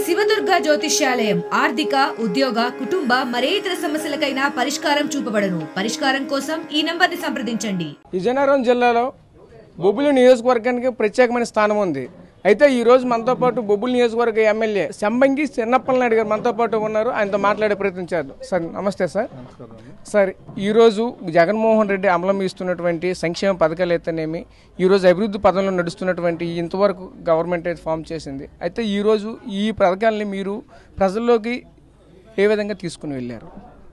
శివదుర్గ జ్యోతిష్యాలయం ఆర్థిక ఉద్యోగ కుటుంబ మరే ఇతర సమస్యలకైనా పరిష్కారం చూపబడను పరిష్కారం కోసం ఈ నంబర్ని సంప్రదించండి విజయనగరం జిల్లాలో బొబ్బులి నియోజకవర్గానికి ప్రత్యేకమైన స్థానం ఉంది అయితే ఈ రోజు మనతో పాటు బొబ్బులి నియోజకవర్గ ఎమ్మెల్యే శంబంగి చిన్నప్పల నాయుడు గారు మనతో పాటు ఉన్నారు ఆయనతో మాట్లాడే ప్రయత్నం చేద్దాం సార్ నమస్తే సార్ సార్ ఈరోజు జగన్మోహన్ రెడ్డి అమలు ఇస్తున్నటువంటి సంక్షేమ పథకాలు అయితేనేమి ఈరోజు అభివృద్ధి పదంలో నడుస్తున్నటువంటి ఇంతవరకు గవర్నమెంట్ అయితే ఫామ్ చేసింది అయితే ఈరోజు ఈ పథకాలని మీరు ప్రజల్లోకి ఏ విధంగా తీసుకుని వెళ్ళారు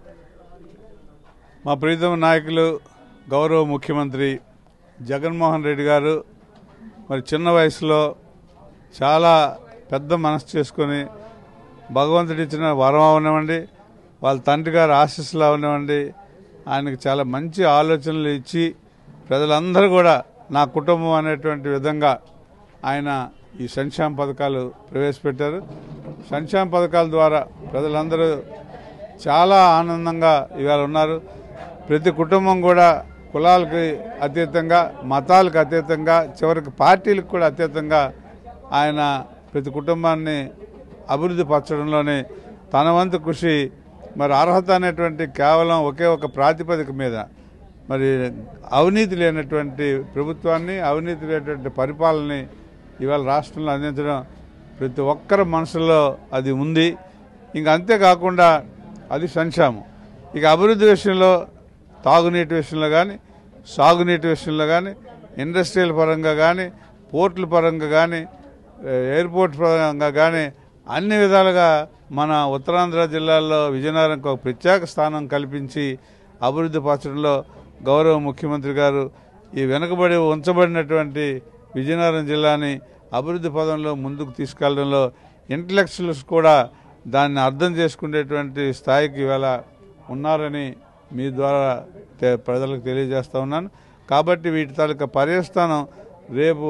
మా ప్రీతమ నాయకులు గౌరవ ముఖ్యమంత్రి జగన్మోహన్ రెడ్డి గారు మరి చిన్న వయసులో చాలా పెద్ద మనసు చేసుకొని భగవంతుడు ఇచ్చిన వరం అవనివ్వండి వాళ్ళ తండ్రి గారి ఆశీస్సులు అవనివ్వండి ఆయనకు చాలా మంచి ఆలోచనలు ఇచ్చి ప్రజలందరూ కూడా నా కుటుంబం అనేటువంటి విధంగా ఆయన ఈ సంక్షేమ పథకాలు ప్రవేశపెట్టారు సంక్షేమ పథకాల ద్వారా ప్రజలందరూ చాలా ఆనందంగా ఇవాళ ఉన్నారు ప్రతి కుటుంబం కూడా కులాలకి అతీతంగా మతాలకు అతీతంగా చివరికి పార్టీలకు కూడా అతీతంగా ఆయన ప్రతి కుటుంబాన్ని అభివృద్ధి పరచడంలోనే తన వంతు కృషి మరి అర్హత అనేటువంటి కేవలం ఒకే ఒక ప్రాతిపదిక మీద మరి అవినీతి లేనటువంటి ప్రభుత్వాన్ని అవినీతి లేనటువంటి పరిపాలనని ఇవాళ రాష్ట్రంలో అందించడం ప్రతి ఒక్కరి మనసులో అది ఉంది ఇంక అంతేకాకుండా అది సంక్షేమం ఇక అభివృద్ధి విషయంలో తాగునీటి విషయంలో కానీ సాగునీటి విషయంలో కానీ ఇండస్ట్రియల్ పరంగా కానీ పోర్టుల పరంగా కానీ ఎయిర్పోర్ట్ పరంగా కానీ అన్ని విధాలుగా మన ఉత్తరాంధ్ర జిల్లాల్లో విజయనగరంకి ఒక ప్రత్యేక స్థానం కల్పించి అభివృద్ధి పరచడంలో గౌరవ ముఖ్యమంత్రి గారు ఈ వెనుకబడి ఉంచబడినటువంటి విజయనగరం జిల్లాని అభివృద్ధి పదంలో ముందుకు తీసుకెళ్లడంలో ఇంటలెక్చువల్స్ కూడా దాన్ని అర్థం చేసుకునేటువంటి స్థాయికి ఇవాళ ఉన్నారని మీ ద్వారా తె- ప్రజలకు తెలియజేస్తా ఉన్నాను కాబట్టి వీటి తాలూకా పర్యవస్థానం రేపు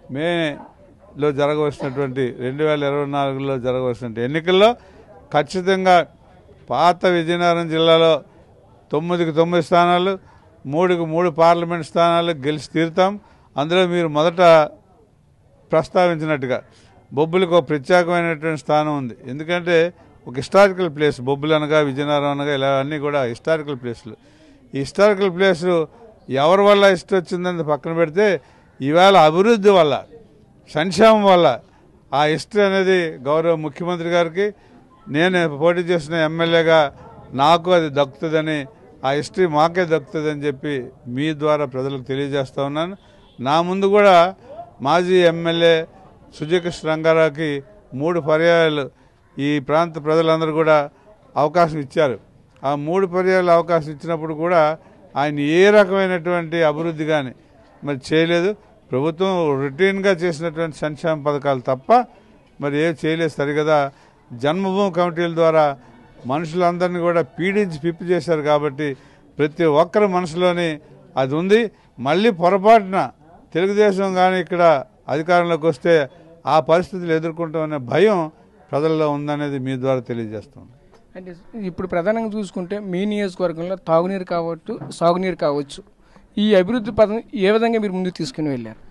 మేలో జరగవలసినటువంటి రెండు వేల ఇరవై నాలుగులో జరగవలసిన ఎన్నికల్లో ఖచ్చితంగా పాత విజయనగరం జిల్లాలో తొమ్మిదికి తొమ్మిది స్థానాలు మూడుకి మూడు పార్లమెంట్ స్థానాలు గెలిచి తీరుతాం అందులో మీరు మొదట ప్రస్తావించినట్టుగా బొబ్బులకు ఒక ప్రత్యేకమైనటువంటి స్థానం ఉంది ఎందుకంటే ఒక హిస్టారికల్ ప్లేస్ బొబ్బులు అనగా విజయనగరం అనగా ఇలా అన్నీ కూడా హిస్టారికల్ ప్లేస్లు ఈ హిస్టారికల్ ప్లేస్ ఎవరి వల్ల ఇష్టం వచ్చిందని పక్కన పెడితే ఈవేళ అభివృద్ధి వల్ల సంక్షేమం వల్ల ఆ హిస్టరీ అనేది గౌరవ ముఖ్యమంత్రి గారికి నేను పోటీ చేసిన ఎమ్మెల్యేగా నాకు అది దక్కుతుందని ఆ హిస్టరీ మాకే దక్కుతుందని చెప్పి మీ ద్వారా ప్రజలకు తెలియజేస్తా ఉన్నాను నా ముందు కూడా మాజీ ఎమ్మెల్యే సుజయకృష్ణ రంగారావుకి మూడు పర్యాయాలు ఈ ప్రాంత ప్రజలందరూ కూడా అవకాశం ఇచ్చారు ఆ మూడు పర్యాయాలు అవకాశం ఇచ్చినప్పుడు కూడా ఆయన ఏ రకమైనటువంటి అభివృద్ధి కానీ మరి చేయలేదు ప్రభుత్వం రొటీన్గా చేసినటువంటి సంక్షేమ పథకాలు తప్ప మరి ఏం చేయలేదు సరిగదా జన్మభూమి కమిటీల ద్వారా మనుషులందరినీ కూడా పీడించి పిప్పి చేశారు కాబట్టి ప్రతి ఒక్కరి మనసులోని అది ఉంది మళ్ళీ పొరపాటున తెలుగుదేశం కానీ ఇక్కడ అధికారంలోకి వస్తే ఆ పరిస్థితులు ఎదుర్కొంటామనే భయం ప్రజల్లో ఉందనేది మీ ద్వారా తెలియజేస్తాం అంటే ఇప్పుడు ప్రధానంగా చూసుకుంటే మీ నియోజకవర్గంలో తాగునీరు కావచ్చు సాగునీరు కావచ్చు ఈ అభివృద్ధి పదం ఏ విధంగా మీరు ముందుకు తీసుకుని వెళ్ళారు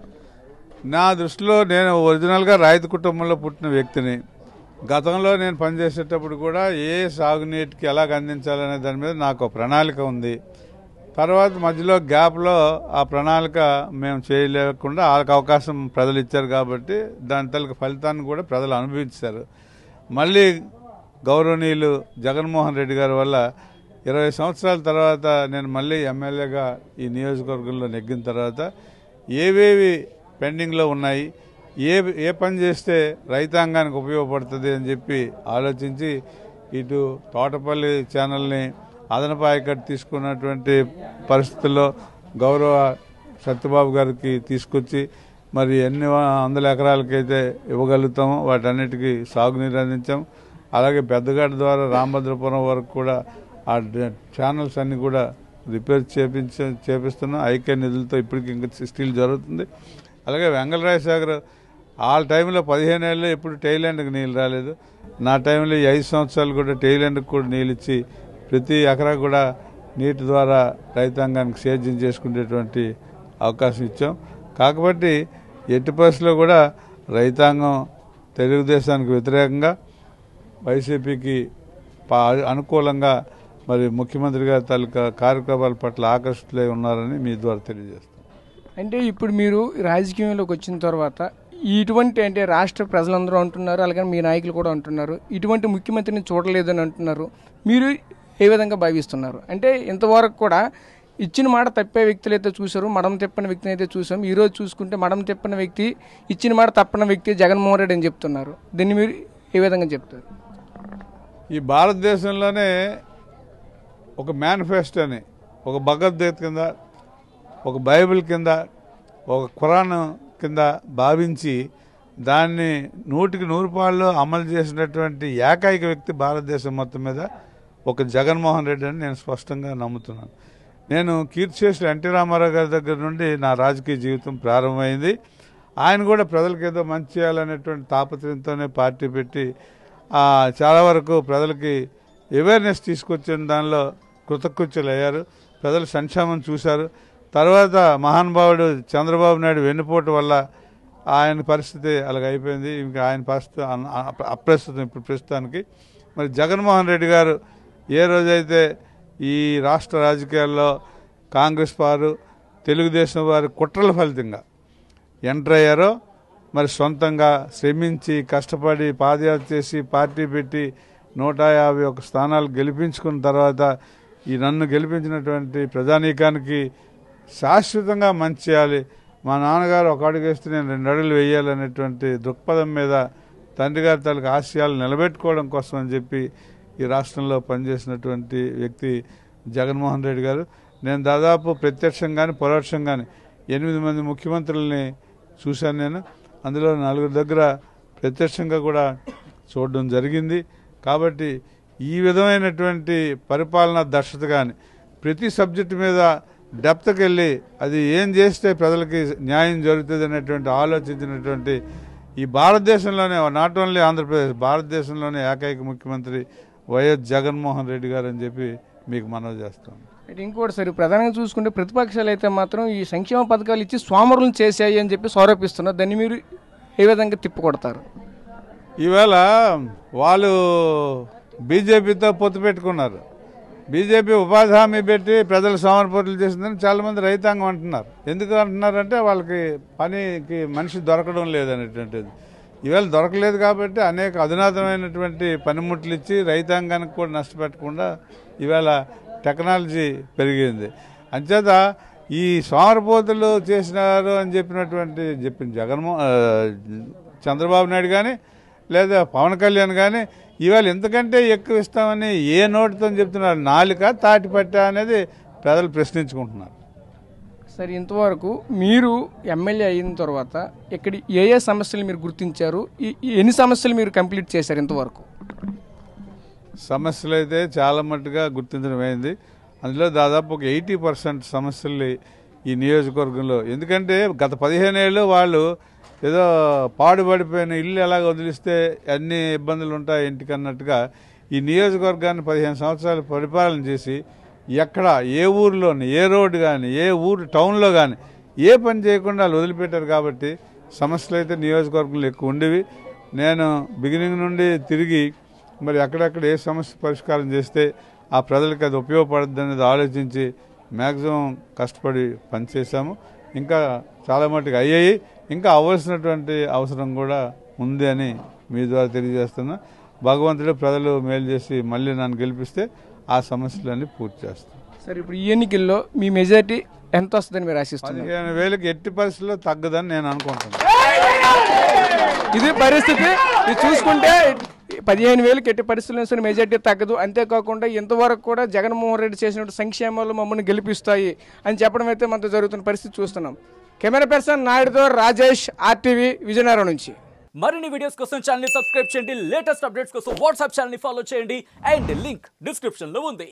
నా దృష్టిలో నేను ఒరిజినల్గా రైతు కుటుంబంలో పుట్టిన వ్యక్తిని గతంలో నేను పనిచేసేటప్పుడు కూడా ఏ సాగునీటికి ఎలాగ అందించాలనే దాని మీద నాకు ఒక ప్రణాళిక ఉంది తర్వాత మధ్యలో గ్యాప్లో ఆ ప్రణాళిక మేము చేయలేకుండా వాళ్ళకి అవకాశం ప్రజలు ఇచ్చారు కాబట్టి దాని తలక ఫలితాన్ని కూడా ప్రజలు అనుభవించారు మళ్ళీ గౌరవనీయులు జగన్మోహన్ రెడ్డి గారి వల్ల ఇరవై సంవత్సరాల తర్వాత నేను మళ్ళీ ఎమ్మెల్యేగా ఈ నియోజకవర్గంలో నెగ్గిన తర్వాత ఏవేవి పెండింగ్లో ఉన్నాయి ఏ ఏ పని చేస్తే రైతాంగానికి ఉపయోగపడుతుంది అని చెప్పి ఆలోచించి ఇటు తోటపల్లి ఛానల్ని అదనపాయకట్టు తీసుకున్నటువంటి పరిస్థితుల్లో గౌరవ సత్యబాబు గారికి తీసుకొచ్చి మరి ఎన్ని వందల ఎకరాలకైతే ఇవ్వగలుగుతామో వాటన్నిటికీ సాగునీరు అందించాం అలాగే పెద్దగడ్డ ద్వారా రామభద్రపురం వరకు కూడా ఆ డ- ఛానల్స్ అన్ని కూడా రిపేర్ చేపించ చేపిస్తున్నాం ఐక్య నిధులతో ఇప్పటికి ఇంకా స్టిల్ జరుగుతుంది అలాగే వెంగళరాయ సాగర్ ఆ టైంలో పదిహేను ఏళ్ళు ఎప్పుడు టైలాండ్కి నీళ్ళు రాలేదు నా టైంలో ఈ ఐదు సంవత్సరాలు కూడా టైలాండ్కి కూడా నీళ్ళు ఇచ్చి ప్రతి ఎకరా కూడా నీటి ద్వారా రైతాంగానికి సేద్యం చేసుకునేటువంటి అవకాశం ఇచ్చాం కాకపోతే ఎట్టి పరిస్థితుల్లో కూడా రైతాంగం తెలుగుదేశానికి వ్యతిరేకంగా వైసీపీకి పా- అనుకూలంగా మరి ముఖ్యమంత్రి గారి తాలూకా కార్యక్రమాల పట్ల ఆకర్షితులై ఉన్నారని మీ ద్వారా తెలియజేస్తాను అంటే ఇప్పుడు మీరు రాజకీయంలోకి వచ్చిన తర్వాత ఇటువంటి అంటే రాష్ట్ర ప్రజలందరూ అంటున్నారు అలాగే మీ నాయకులు కూడా అంటున్నారు ఇటువంటి ముఖ్యమంత్రిని చూడలేదని అంటున్నారు మీరు ఏ విధంగా భావిస్తున్నారు అంటే ఇంతవరకు కూడా ఇచ్చిన మాట తప్పే వ్యక్తులు అయితే చూశారు మడం తిప్పని వ్యక్తిని అయితే చూసాం ఈ రోజు చూసుకుంటే మడం తిప్పని వ్యక్తి ఇచ్చిన మాట తప్పని వ్యక్తి జగన్మోహన్ రెడ్డి అని చెప్తున్నారు దీన్ని మీరు ఏ విధంగా చెప్తారు ఈ భారతదేశంలోనే ఒక మేనిఫెస్టోని ఒక భగవద్గీత కింద ఒక బైబిల్ కింద ఒక ఖురాన్ కింద భావించి దాన్ని నూటికి నూరు పాళ్ళు అమలు చేసినటువంటి ఏకైక వ్యక్తి భారతదేశం మొత్తం మీద ఒక జగన్మోహన్ రెడ్డి అని నేను స్పష్టంగా నమ్ముతున్నాను నేను కీర్తిశేషులు ఎన్టీ రామారావు గారి దగ్గర నుండి నా రాజకీయ జీవితం ప్రారంభమైంది ఆయన కూడా ప్రజలకు ఏదో మంచి చేయాలనేటువంటి తాపత్రయంతోనే పార్టీ పెట్టి ఆ, చాలా వరకు ప్రజలకి అవేర్నెస్ తీసుకొచ్చిన దానిలో కృతకృత్యులు అయ్యారు ప్రజలు సంక్షేమం చూశారు తర్వాత మహానుభావుడు చంద్రబాబు నాయుడు వెన్నుపోటు వల్ల ఆయన పరిస్థితి అలాగ అయిపోయింది ఇంకా ఆయన పరిస్థితి అన- అ- అప్రస్తుతం ఇప్పుడు ప్రస్తుతానికి మరి జగన్మోహన్ రెడ్డి గారు ఏ రోజైతే ఈ రాష్ట్ర రాజకీయాల్లో కాంగ్రెస్ వారు తెలుగుదేశం వారి కుట్రల ఫలితంగా ఎంటర్ అయ్యారో మరి సొంతంగా శ్రమించి కష్టపడి పాదయాత్ర చేసి పార్టీ పెట్టి నూట యాభై ఒక స్థానాలు గెలిపించుకున్న తర్వాత ఈ నన్ను గెలిపించినటువంటి ప్రజానీకానికి శాశ్వతంగా మంచి చేయాలి మా నాన్నగారు ఒక అడుగు వేస్తే నేను రెండు అడుగులు వేయాలనేటువంటి దృక్పథం మీద తండ్రి గారి తాలూకు ఆశయాలు నిలబెట్టుకోవడం కోసం అని చెప్పి ఈ రాష్ట్రంలో పనిచేసినటువంటి వ్యక్తి జగన్మోహన్ రెడ్డి గారు నేను దాదాపు ప్రత్యక్షంగాని పరోక్షంగాని ఎనిమిది మంది ముఖ్యమంత్రుల్ని చూశాను నేను అందులో నలుగురు దగ్గర ప్రత్యక్షంగా కూడా చూడడం జరిగింది కాబట్టి ఈ విధమైనటువంటి పరిపాలనా దక్షత కానీ ప్రతి సబ్జెక్టు మీద డెప్త్కి వెళ్ళి అది ఏం చేస్తే ప్రజలకి న్యాయం జరుగుతుంది అనేటువంటి ఆలోచించినటువంటి ఈ భారతదేశంలోనే నాట్ ఓన్లీ ఆంధ్రప్రదేశ్ భారతదేశంలోనే ఏకైక ముఖ్యమంత్రి వైఎస్ జగన్మోహన్ రెడ్డి గారు అని చెప్పి మీకు మనవి చేస్తాను అయితే ఇంకోటి సరే ప్రధానంగా చూసుకుంటే ప్రతిపక్షాలు అయితే మాత్రం ఈ సంక్షేమ పథకాలు ఇచ్చి సోమరులను చేశాయి అని చెప్పి ఆరోపిస్తున్నారు దాన్ని మీరు ఏ విధంగా తిప్పికొడతారు ఈవేళ వాళ్ళు బీజేపీతో పొత్తు పెట్టుకున్నారు బీజేపీ ఉపాధి హామీ పెట్టి ప్రజలు సోమరిపోతులు చేసిందని చాలామంది రైతాంగం అంటున్నారు ఎందుకు అంటున్నారంటే వాళ్ళకి పనికి మనిషి దొరకడం లేదనేటువంటిది ఈవేళ దొరకలేదు కాబట్టి అనేక అధునాతనమైనటువంటి పనిముట్లు ఇచ్చి రైతాంగానికి కూడా నష్టపెట్టకుండా ఈవేళ టెక్నాలజీ పెరిగింది అంచేత ఈ సోమరపోతులు చేసినారు అని చెప్పినటువంటి చెప్పిన జగన్మో ఆ, చంద్రబాబు నాయుడు కానీ లేదా పవన్ కళ్యాణ్ కానీ ఇవాళ ఎంతకంటే ఎక్కువ ఇస్తామని ఏ నోటితో చెప్తున్నారు నాలుక తాటి పట్ట అనేది ప్రజలు ప్రశ్నించుకుంటున్నారు సరే ఇంతవరకు మీరు ఎమ్మెల్యే అయిన తర్వాత ఇక్కడ ఏ ఏ సమస్యలు మీరు గుర్తించారు ఈ ఈ ఎన్ని సమస్యలు మీరు కంప్లీట్ చేశారు ఇంతవరకు సమస్యలు అయితే చాలా మట్టుగా గుర్తించడం అయింది అందులో దాదాపు ఒక ఎయిటీ పర్సెంట్ సమస్యలు ఈ నియోజకవర్గంలో ఎందుకంటే గత పదిహేను ఏళ్ళు వాళ్ళు ఏదో పాడుపడిపోయిన ఇల్లు ఎలాగ వదిలిస్తే అన్ని ఇబ్బందులు ఉంటాయి ఇంటికి అన్నట్టుగా ఈ నియోజకవర్గాన్ని పదిహేను సంవత్సరాలు పరిపాలన చేసి ఎక్కడ ఏ ఊరిలోని ఏ రోడ్డు కానీ ఏ ఊరు టౌన్లో కానీ ఏ పని చేయకుండా వాళ్ళు వదిలిపెట్టారు కాబట్టి సమస్యలు అయితే నియోజకవర్గంలో ఎక్కువ ఉండేవి నేను బిగినింగ్ నుండి తిరిగి మరి అక్కడక్కడ ఏ సమస్య పరిష్కారం చేస్తే ఆ ప్రజలకు అది ఉపయోగపడుతుంది అనేది ఆలోచించి మ్యాక్సిమం కష్టపడి పనిచేశాము ఇంకా చాలా మటుకు అయ్యాయి ఇంకా అవ్వాల్సినటువంటి అవసరం కూడా ఉంది అని మీ ద్వారా తెలియజేస్తున్నా భగవంతుడు ప్రజలు మేలు చేసి మళ్ళీ నన్ను గెలిపిస్తే ఆ సమస్యలన్నీ పూర్తి చేస్తాను సరే ఇప్పుడు ఈ ఎన్నికల్లో మీ మెజారిటీ ఎంత వస్తుందని మీరు ఆశిస్తున్నారు పదిహేను వేలకు ఎట్టి పరిస్థితుల్లో తగ్గదని నేను అనుకుంటున్నాను ఇది పరిస్థితి ఇది చూసుకుంటే పదిహేను వేలు ఎట్టి పరిస్థితుల్లో మెజార్టీ తగ్గదు అంతేకాకుండా ఇంతవరకు కూడా జగన్మోహన్ రెడ్డి చేసినట్టు సంక్షేమాలు మమ్మల్ని గెలిపిస్తాయి అని చెప్పడం అయితే మనతో జరుగుతున్న పరిస్థితి చూస్తున్నాం కెమెరా పర్సన్ నాయుడుతో రాజేష్ ఆర్టీవీ విజయనగరం నుంచి మరిన్ని వీడియోస్ కోసం ఛానల్ సబ్స్క్రైబ్ చేయండి లేటెస్ట్ అప్డేట్స్ కోసం వాట్సాప్ ఛానల్ ఫాలో చేయండి అండ్ లింక్ డిస్క్రిప్షన్ లో ఉంది